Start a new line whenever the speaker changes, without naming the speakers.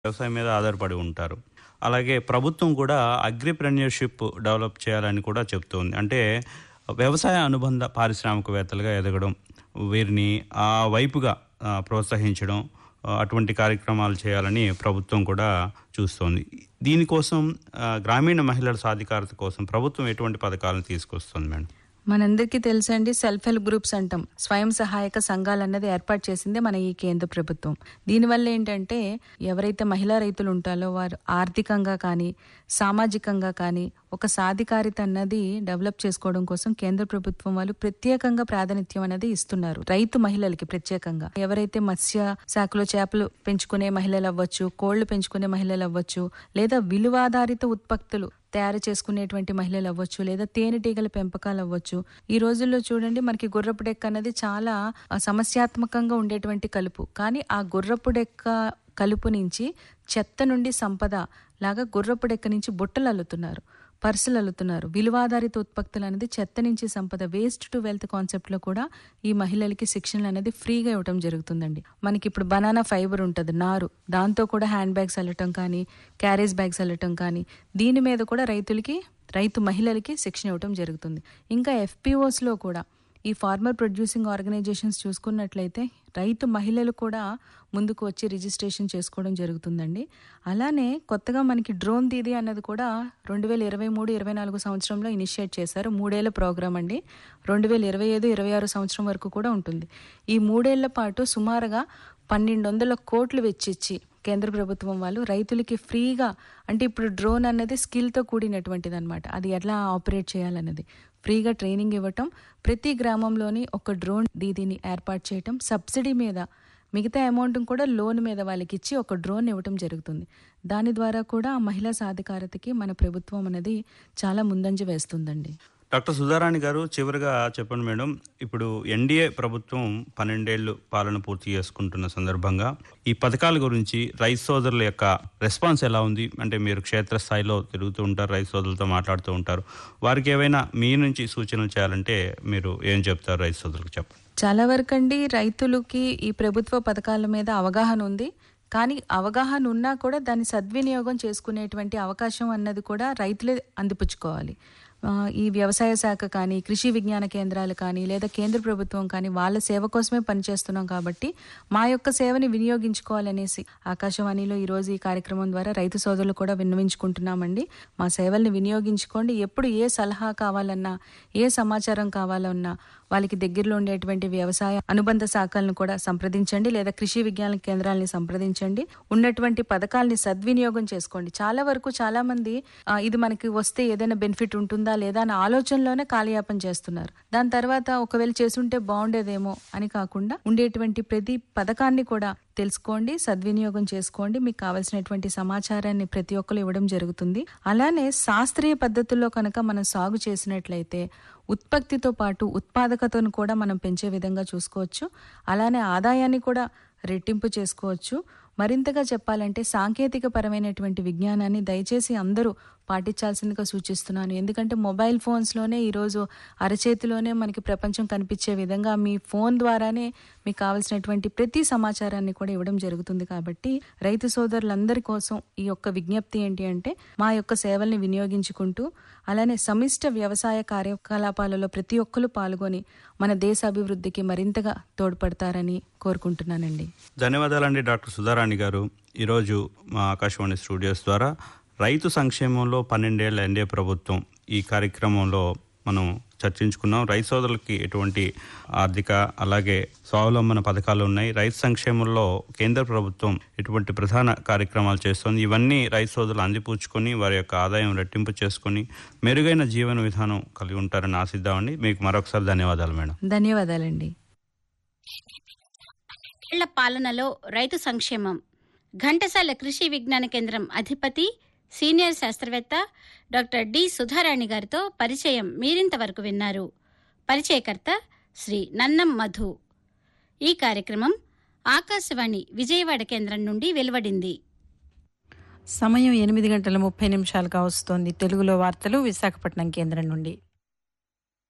వ్యవసాయం మీద ఆధారపడి ఉంటారు అలాగే ప్రభుత్వం కూడా అగ్రిప్రెన్యూర్షిప్ డెవలప్ చేయాలని కూడా చెప్తోంది అంటే వ్యవసాయ అనుబంధ పారిశ్రామికవేత్తలుగా ఎదగడం వీరిని ఆ వైపుగా ఆ, ప్రోత్సహించడం ఆ, అటువంటి కార్యక్రమాలు చేయాలని ప్రభుత్వం కూడా చూస్తోంది దీనికోసం ఆ, గ్రామీణ మహిళల సాధికారత కోసం ప్రభుత్వం ఎటువంటి పథకాలను తీసుకొస్తుంది మేడం
మనందరికీ తెలుసండి సెల్ఫ్ హెల్ప్ గ్రూప్స్ అంటాం స్వయం సహాయక సంఘాలు అన్నది ఏర్పాటు చేసిందే మన ఈ కేంద్ర ప్రభుత్వం దీనివల్ల ఏంటంటే ఎవరైతే మహిళా రైతులు ఉంటారో వారు ఆర్థికంగా కానీ సామాజికంగా కానీ ఒక సాధికారిత అన్నది డెవలప్ చేసుకోవడం కోసం కేంద్ర ప్రభుత్వం వాళ్ళు ప్రత్యేకంగా ప్రాధాన్యత అనేది ఇస్తున్నారు రైతు మహిళలకి ప్రత్యేకంగా ఎవరైతే మత్స్య శాఖలో చేపలు పెంచుకునే మహిళలు అవ్వచ్చు కోళ్లు పెంచుకునే మహిళలు అవ్వచ్చు లేదా విలువాధారిత ఉత్పత్తులు తయారు చేసుకునేటువంటి మహిళలు అవ్వచ్చు లేదా తేనెటీగల పెంపకాలు అవ్వచ్చు ఈ రోజుల్లో చూడండి మనకి గుర్రపు డెక్క అనేది చాలా ఆ, సమస్యాత్మకంగా ఉండేటువంటి కలుపు కానీ ఆ గుర్రపు డెక్క కలుపు నుంచి చెత్త నుండి సంపద లాగా గుర్రపు డెక్క నుంచి బుట్టలు అల్లుతున్నారు పర్సులు అల్లుతున్నారు విలువాధారిత ఉత్పత్తులు అనేది చెత్త నుంచి సంపద వేస్ట్ టు వెల్త్ కాన్సెప్ట్ లో కూడా ఈ మహిళలకి శిక్షణ అనేది ఫ్రీగా ఇవ్వడం జరుగుతుందండి మనకి ఇప్పుడు బనానా ఫైబర్ ఉంటుంది నారు దాంతో కూడా హ్యాండ్ బ్యాగ్స్ అల్లటం కానీ క్యారేజ్ బ్యాగ్స్ అల్లటం కానీ దీని మీద కూడా రైతులకి రైతు మహిళలకి శిక్షణ ఇవ్వడం జరుగుతుంది ఇంకా FPOs లో కూడా ఈ ఫార్మర్ ప్రొడ్యూసింగ్ ఆర్గనైజేషన్స్ చూసుకున్నట్లయితే రైతు మహిళలు కూడా ముందుకు వచ్చి రిజిస్ట్రేషన్ చేసుకోవడం జరుగుతుందండి అలానే కొత్తగా మనకి డ్రోన్ దీది అన్నది కూడా రెండు వేల ఇరవై మూడు ఇరవై నాలుగు సంవత్సరంలో ఇనిషియేట్ చేశారు మూడేళ్ల ప్రోగ్రామ్ అండి రెండు వేల ఇరవై ఐదు ఇరవై ఆరు సంవత్సరం వరకు కూడా ఉంటుంది ఈ మూడేళ్ల పాటు సుమారుగా పన్నెండు వందల కోట్లు వెచ్చిచ్చి కేంద్ర ప్రభుత్వం వాళ్ళు రైతులకి ఫ్రీగా అంటే ఇప్పుడు డ్రోన్ అనేది స్కిల్తో కూడినటువంటిది అనమాట అది ఎట్లా ఆపరేట్ చేయాలన్నది ఫ్రీగా ట్రైనింగ్ ఇవ్వటం ప్రతి గ్రామంలోని ఒక డ్రోన్ దీదీని ఏర్పాటు చేయటం సబ్సిడీ మీద మిగతా అమౌంట్ కూడా లోన్ మీద వాళ్ళకి ఇచ్చి ఒక డ్రోన్ ఇవ్వటం జరుగుతుంది దాని ద్వారా కూడా ఆ మహిళా సాధికారతకి మన ప్రభుత్వం అనేది చాలా ముందంజ వేస్తుందండి
డాక్టర్ సుధారాణి గారు చివరిగా చెప్పండి మేడం ఇప్పుడు ఎన్డీఏ ప్రభుత్వం పన్నెండేళ్లు పాలన పూర్తి చేసుకుంటున్న సందర్భంగా ఈ పథకాల గురించి రైతు సోదరుల యొక్క రెస్పాన్స్ ఎలా ఉంది అంటే మీరు క్షేత్రస్థాయిలో తిరుగుతూ ఉంటారు రైతు సోదరులతో మాట్లాడుతూ ఉంటారు వారికి ఏవైనా మీ నుంచి సూచనలు చేయాలంటే మీరు ఏం చెప్తారు రైతు సోదరులకు చెప్పండి
చాలా వరకు అండి రైతులకి ఈ ప్రభుత్వ పథకాల మీద అవగాహన ఉంది కానీ అవగాహన ఉన్నా కూడా దాన్ని సద్వినియోగం చేసుకునేటువంటి అవకాశం అన్నది కూడా రైతులే అందిపుచ్చుకోవాలి ఆ, ఈ వ్యవసాయ శాఖ కానీ కృషి విజ్ఞాన కేంద్రాలు కానీ లేదా కేంద్ర ప్రభుత్వం కానీ వాళ్ళ సేవ కోసమే పనిచేస్తున్నాం కాబట్టి మా యొక్క సేవని వినియోగించుకోవాలనేసి ఆకాశవాణిలో ఈ రోజు ఈ కార్యక్రమం ద్వారా రైతు సోదరులు కూడా విన్నవించుకుంటున్నామండి మా సేవల్ని వినియోగించుకోండి ఎప్పుడు ఏ సలహా కావాలన్నా ఏ సమాచారం కావాలన్నా వాళ్ళకి దగ్గరలో ఉండేటువంటి వ్యవసాయ అనుబంధ శాఖలను కూడా సంప్రదించండి లేదా కృషి విజ్ఞాన కేంద్రాలని సంప్రదించండి ఉన్నటువంటి పథకాలని సద్వినియోగం చేసుకోండి చాలా వరకు చాలా మంది ఆ, ఇది మనకి వస్తే ఏదైనా బెనిఫిట్ ఉంటుందా లేదా అనే ఆలోచనలోనే కాలయాపన చేస్తున్నారు దాని తర్వాత ఒకవేళ చేసుంటే బాగుండేదేమో అని కాకుండా ఉండేటువంటి ప్రతి పథకాన్ని కూడా తెలుసుకోండి సద్వినియోగం చేసుకోండి మీకు కావలసినటువంటి సమాచారాన్ని ప్రతి ఒక్కరు ఇవ్వడం జరుగుతుంది అలానే శాస్త్రీయ పద్ధతుల్లో కనుక మనం సాగు చేసినట్లయితే ఉత్పత్తితో పాటు ఉత్పాదకతను కూడా మనం పెంచే విధంగా చూసుకోవచ్చు అలానే ఆదాయాన్ని కూడా రెట్టింపు చేసుకోవచ్చు మరింతగా చెప్పాలంటే సాంకేతిక పరమైనటువంటి విజ్ఞానాన్ని దయచేసి అందరూ పాటించాల్సిందిగా సూచిస్తున్నాను ఎందుకంటే మొబైల్ ఫోన్స్లోనే ఈరోజు అరచేతిలోనే మనకి ప్రపంచం కనిపించే విధంగా మీ ఫోన్ ద్వారానే మీకు కావాల్సినటువంటి ప్రతి సమాచారాన్ని కూడా ఇవ్వడం జరుగుతుంది కాబట్టి రైతు సోదరులందరి కోసం ఈ యొక్క విజ్ఞప్తి ఏంటి అంటే మా యొక్క సేవల్ని వినియోగించుకుంటూ అలానే సమిష్ట వ్యవసాయ కార్యకలాపాలలో ప్రతి ఒక్కరు పాల్గొని మన దేశ అభివృద్ధికి మరింతగా తోడ్పడతారని కోరుకుంటున్నానండి
ధన్యవాదాలండి డాక్టర్ సుధారాణి గారు ఈరోజు మా ఆకాశవాణి స్టూడియోస్ ద్వారా రైతు సంక్షేమంలో పన్నెండేళ్ల ఎన్డీఏ ప్రభుత్వం ఈ కార్యక్రమంలో మనం చర్చించుకున్నాం రైతు సోదరులకి ఎటువంటి ఆర్థిక అలాగే స్వావలంబన పథకాలు ఉన్నాయి రైతు సంక్షేమంలో కేంద్ర ప్రభుత్వం ఎటువంటి ప్రధాన కార్యక్రమాలు చేస్తోంది ఇవన్నీ రైతు సోదరులు అందిపుచ్చుకొని వారి యొక్క ఆదాయం రెట్టింపు చేసుకొని మెరుగైన జీవన విధానం కలిగి ఉంటారని ఆశిద్దామండి మీకు మరొకసారి ధన్యవాదాలు మేడం
ధన్యవాదాలండి
ఏళ్ల పాలనలో రైతు సంక్షేమం ఘంటసాల కృషి విజ్ఞాన కేంద్రం అధిపతి సీనియర్ శాస్త్రవేత్త డాక్టర్ డి సుధారాణి గారితో పరిచయం మీరింతవరకు విన్నారు పరిచయకర్త శ్రీ నన్నం మధు ఈ కార్యక్రమం ఆకాశవాణి విజయవాడ కేంద్రం నుండి వెలువడింది
సమయం ఎనిమిది గంటల ముప్పై నిమిషాలుగా వస్తోంది తెలుగులో వార్తలు విశాఖపట్నం కేంద్రం నుండి